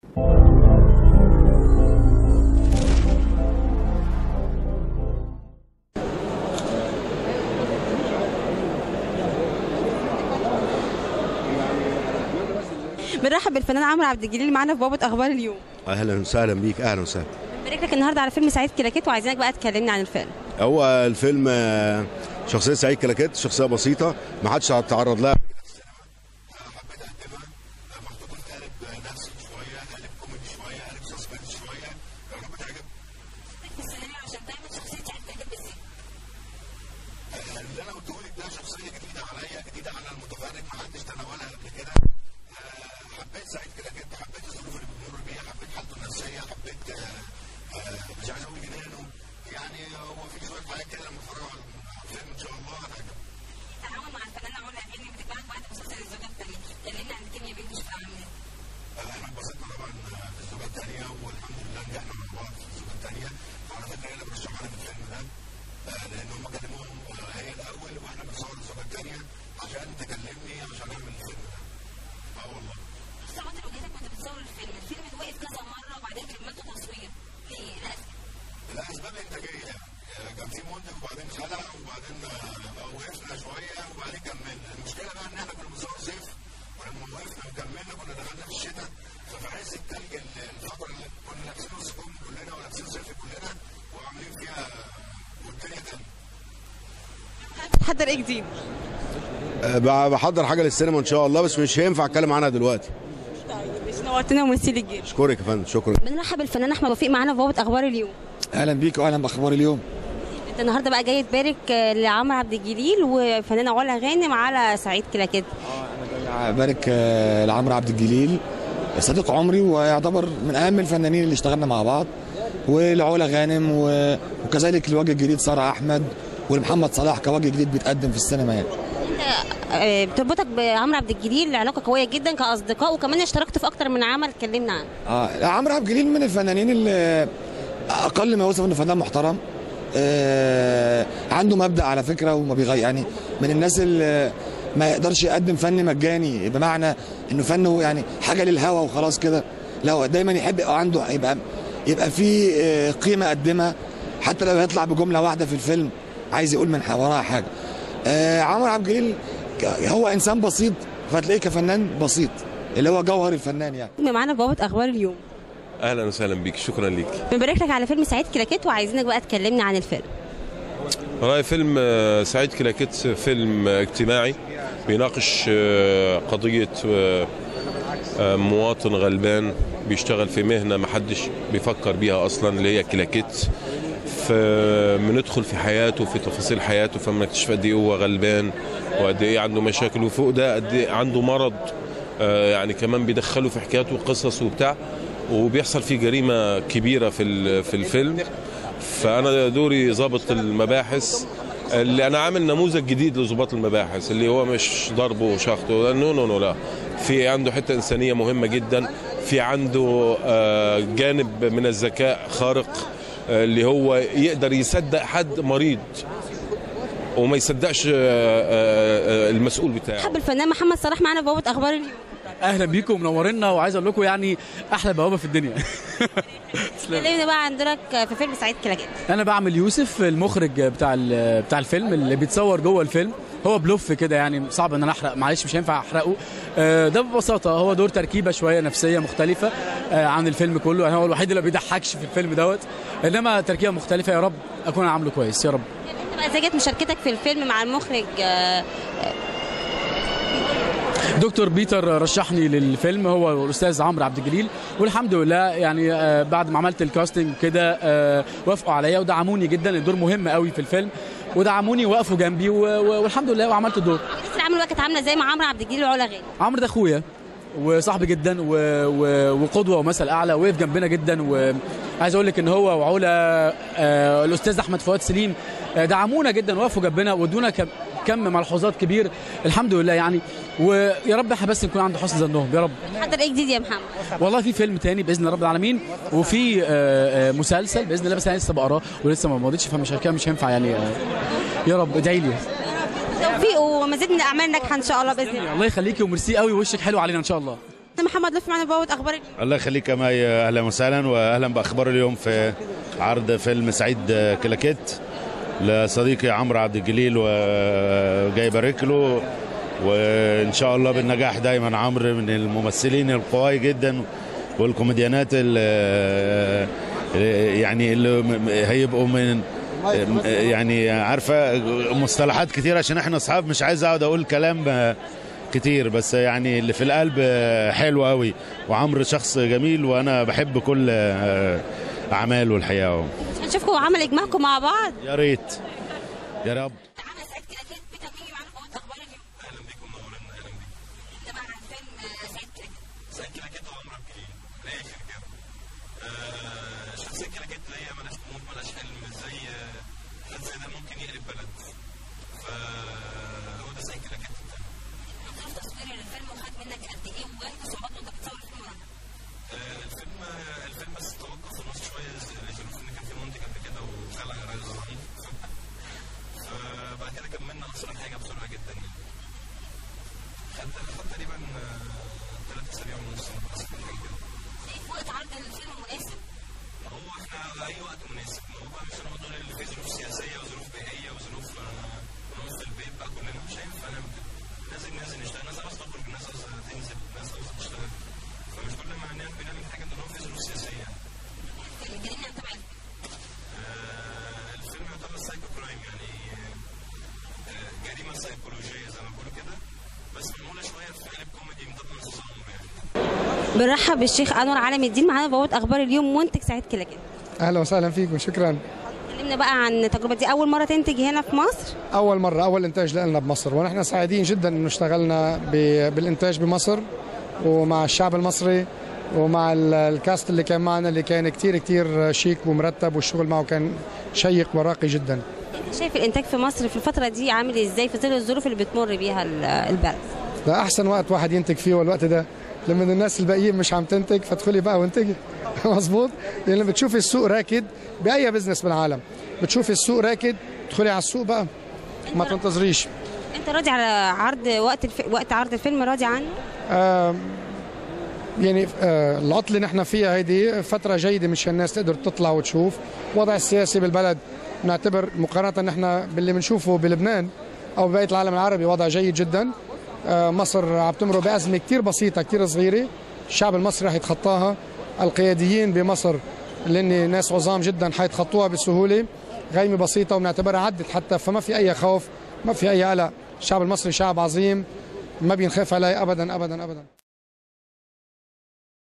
بنرحب بالفنان عمرو عبد الجليل معانا في بوابه اخبار اليوم اهلا وسهلا بيك اهلا وسهلا بنبارك لك النهارده على فيلم سعيد كلاكيت وعايزينك بقى تكلمني عن الفيلم هو الفيلم آه، شخصيه سعيد كلاكيت شخصيه بسيطه ما حدش هتعرض لها اللي انا قلته لك ده شخصيه جديده عليا جديده على المتفرج ما حدش تناولها قبل كده آه، حبيت سعيد كلاكيت حبيت الظروف اللي بيمر بيها حبيت حالته النفسيه حبيت آه، آه، مش عايز اقول جنانه يعني هو في شويه حاجات كده لما اتفرج على الفيلم ان شاء الله هتعجبك التعاون مع الفنانه علا غانم بتجمعك بعد مسلسل الزوجه الثانيه كلمنا عن كيميا بنت شوف عامله احنا انبسطنا طبعا في الزوجه الثانيه والحمد لله نجحنا مع بعض في الزوجه الثانيه وعلى فكره هي اللي برشحها لي في الفيلم ده آه، لان هم كلموهم آه، هي الاول واحنا بنصور الزوجه الثانيه عشان تكلمني عشان اعمل الفيلم ده اه والله صعوبات اللي واجهتك وانت بتصور الفيلم الفيلم وقف كذا مره وبعدين كملته تصوير ليه للاسف الاسباب انتاجيه آه، كان في منتج وبعدين خلع وبعدين آه، وقفنا شويه وبعدين كملنا المشكله بقى ان احنا كنا بنصور صيف ولما وقفنا وكملنا كنا دخلنا في الشتاء ففي عز التلج ال- الفتره اللي كنا لابسين نص كم كلنا ولابسين صيف كلنا وعاملين فيها والدنيا تلج بتحضر ايه جديد؟ بحضر حاجه للسينما ان شاء الله بس مش هينفع اتكلم عنها دلوقتي مش نورتنا ومثيل الجيل اشكرك يا فندم شكرا بنرحب بالفنان احمد وفيق معانا في بوابه اخبار اليوم اهلا بيك واهلا باخبار اليوم انت النهارده بقى جاي تبارك آه، لعمرو عبد الجليل وفنانه علا غانم على سعيد كلاكيت بارك آه، لعمرو عبد الجليل صديق عمري ويعتبر من اهم الفنانين اللي اشتغلنا مع بعض ولعلا غانم و- وكذلك الوجه الجديد ساره احمد ولمحمد صلاح كوجه جديد بيتقدم في السينما يعني آه، بتربطك بعمرو عبد الجليل علاقه قويه جدا كاصدقاء وكمان اشتركت في اكتر من عمل اتكلمنا عنه اه لا، عمرو عبد الجليل من الفنانين اللي اقل ما يوصف انه فنان محترم آه عنده مبدا على فكره وما بيغير يعني من الناس اللي ما يقدرش يقدم فن مجاني بمعنى انه فنه يعني حاجه للهوى وخلاص كده لا هو دايما يحب يبقى عنده يبقى يبقى في آه، قيمه قدمها حتى لو يطلع بجمله واحده في الفيلم عايز يقول من وراها حاجه آه عمرو عبد الجليل ك- هو انسان بسيط فتلاقيه كفنان بسيط اللي هو جوهر الفنان يعني معانا في بوابه اخبار اليوم اهلا وسهلا بيك شكرا ليك بنبارك لك على فيلم سعيد كلاكيت وعايزينك بقى تكلمنا عن الفيلم والله فيلم آه، سعيد كلاكيت فيلم آه، اجتماعي بيناقش آه، قضية آه، آه، مواطن غلبان بيشتغل في مهنة محدش بيفكر بيها أصلا اللي هي كلاكيت فبندخل في حياته في تفاصيل حياته فبنكتشف قد ايه هو غلبان وقد ايه عنده مشاكل وفوق ده قد ايه عنده مرض آه، يعني كمان بيدخله في حكايات وقصص وبتاع وبيحصل فيه جريمة كبيرة في ال- في الفيلم فانا دوري ضابط المباحث اللي انا عامل نموذج جديد لضباط المباحث اللي هو مش ضرب وشخط نو نو نو لا في عنده حته انسانيه مهمه جدا في عنده آه، جانب من الذكاء خارق آه، اللي هو يقدر يصدق حد مريض وما يصدقش آه، آه، آه، المسؤول بتاعه حب الفنان محمد صلاح معانا في بوابه اخبار اليوم اهلا بيكم منورينا وعايز اقول لكم يعني احلى بوابه في الدنيا كلمنا بقى عن دورك في فيلم سعيد كلاكيت انا بعمل يوسف المخرج بتاع ال- بتاع الفيلم اللي بيتصور جوه الفيلم هو بلوف كده يعني صعب ان انا احرق معلش مش هينفع احرقه آه، ده ببساطه هو دور تركيبه شويه نفسيه مختلفه آه، عن الفيلم كله يعني هو الوحيد اللي ما بيضحكش في الفيلم دوت انما تركيبه مختلفه يا رب اكون عامله كويس يا رب انت بقى ازاي جت مشاركتك في الفيلم مع المخرج آه، دكتور بيتر رشحني للفيلم هو الاستاذ عمرو عبد الجليل والحمد لله يعني آه، بعد ما عملت الكاستنج كده آه، وافقوا عليا ودعموني جدا الدور مهم قوي في الفيلم ودعموني وقفوا جنبي و- و- والحمد لله وعملت الدور قصه العمل بقى كانت عامله ازاي مع عمرو عبد الجليل وعلا غانم عمرو ده اخويا وصاحبي جدا و... و... وقدوه ومثل اعلى وقف جنبنا جدا وعايز اقول لك ان هو وعلا آه الاستاذ احمد فؤاد سليم آه دعمونا جدا وقفوا جنبنا وادونا كم... كم ملحوظات كبير الحمد لله يعني ويا رب احنا بس نكون عند حسن ظنهم يا رب حضر ايه جديد يا محمد والله في فيلم تاني باذن رب العالمين وفي آه، آه، مسلسل باذن الله بس انا لسه بقراه ولسه ما مضيتش فمش كده مش هينفع يعني آه، يا رب ادعي لي توفيق ومزيد من الاعمال الناجحه ان شاء الله باذن الله الله يخليكي وميرسي قوي ووشك حلو علينا ان شاء الله كابتن محمد لطفي معنا بوابه اخبار اليوم الله يخليك يا مي اهلا وسهلا واهلا باخبار اليوم في عرض فيلم سعيد كلاكيت لصديقي عمرو عبد الجليل وجاي يبارك له وان شاء الله بالنجاح دايما عمرو من الممثلين القوي جدا والكوميديانات اللي يعني اللي هيبقوا من يعني عارفه مصطلحات كتير عشان احنا اصحاب مش عايز اقعد اقول كلام كتير بس يعني اللي في القلب حلو قوي وعمرو شخص جميل وانا بحب كل اعماله الحقيقه هنشوفكم عمل اجماعكم مع بعض يا ريت يا رب عمل سعيد كلاكيت بيتر ميجي معانا بوابه اخبار اليوم اهلا بيكم منورين اهلا بيكم ده بقى عن فيلم سعيد كلاكيت سعيد كلاكيت هو عمرو عبد الجليل الاخر كده آه، شخصية كلاكيت اللي هي ملهاش طموح ملهاش حلم ازاي آه، حد زي ده ممكن يقلب بلد فهو ده سعيد كلاكيت ظروف تصوير الفيلم وخد منك قد ايه وايه صعوبات وانت بتصور الفيلم ورا آه، الفيلم الفيلم بس توقف في النص شويه لظروف ان كان في منتج قبل كده وخلع رئيس الرهان فبعد كده كملنا اسرع حاجه بسرعه جدا يعني خد خد تقريبا ثلاث اسابيع ونص بس حاجه كده شايف وقت عرض الفيلم مناسب هو احنا على اي وقت مناسب ما هو بقى مش هنقعد نقول اللي فيه ظروف سياسيه وظروف بيئيه وظروف آه، نقعد في البيت بقى كلنا مش هينفع نعمل كده لازم ننزل نشتغل ناس عاوز تخرج ناس عاوز تنزل ناس عاوز تشتغل فمش كل ما هنعمل بنعمل حاجه ان هو في ظروف سياسيه يعني كلمني عن تبع آه، الفيلم يعتبر سايكو كرايم يعني آه، جريمه سيكولوجيه زي ما بيقولوا كده بس معموله شويه في قالب كوميدي من ضمن النظام يعني بنرحب بالشيخ انور علم الدين معانا بوابه اخبار اليوم منتج سعيد كلاكيت اهلا وسهلا فيكم شكرا كلمنا بقى عن التجربه دي اول مره تنتج هنا في مصر اول مره اول انتاج لنا بمصر ونحن سعيدين جدا انه اشتغلنا ب- بالانتاج بمصر ومع الشعب المصري ومع ال- الكاست اللي كان معنا اللي كان كتير كتير شيك ومرتب والشغل معه كان شيق وراقي جدا انت شايف الانتاج في مصر في الفتره دي عامل ازاي في ظل الظروف اللي بتمر بيها ال- البلد ده احسن وقت واحد ينتج فيه هو الوقت ده لما الناس الباقيين مش عم تنتج فادخلي بقى وانتجي مظبوط لان لما بتشوفي السوق راكد باي بزنس بالعالم بتشوفي السوق راكد ادخلي على السوق بقى ما تنتظريش انت راضي على عرض وقت الف... وقت عرض الفيلم راضي عنه يعني آه، العطله اللي نحن فيها هيدي فتره جيده مشان الناس تقدر تطلع وتشوف الوضع السياسي بالبلد نعتبر مقارنه نحن باللي بنشوفه بلبنان او ببقيه العالم العربي وضع جيد جدا آه، مصر عم تمر بازمه كثير بسيطه كثير صغيره الشعب المصري رح يتخطاها القياديين بمصر اللي ناس عظام جدا حيتخطوها بسهوله غيمه بسيطه وبنعتبرها عدت حتى فما في اي خوف ما في اي قلق الشعب المصري شعب عظيم ما بينخاف عليه ابدا ابدا ابدا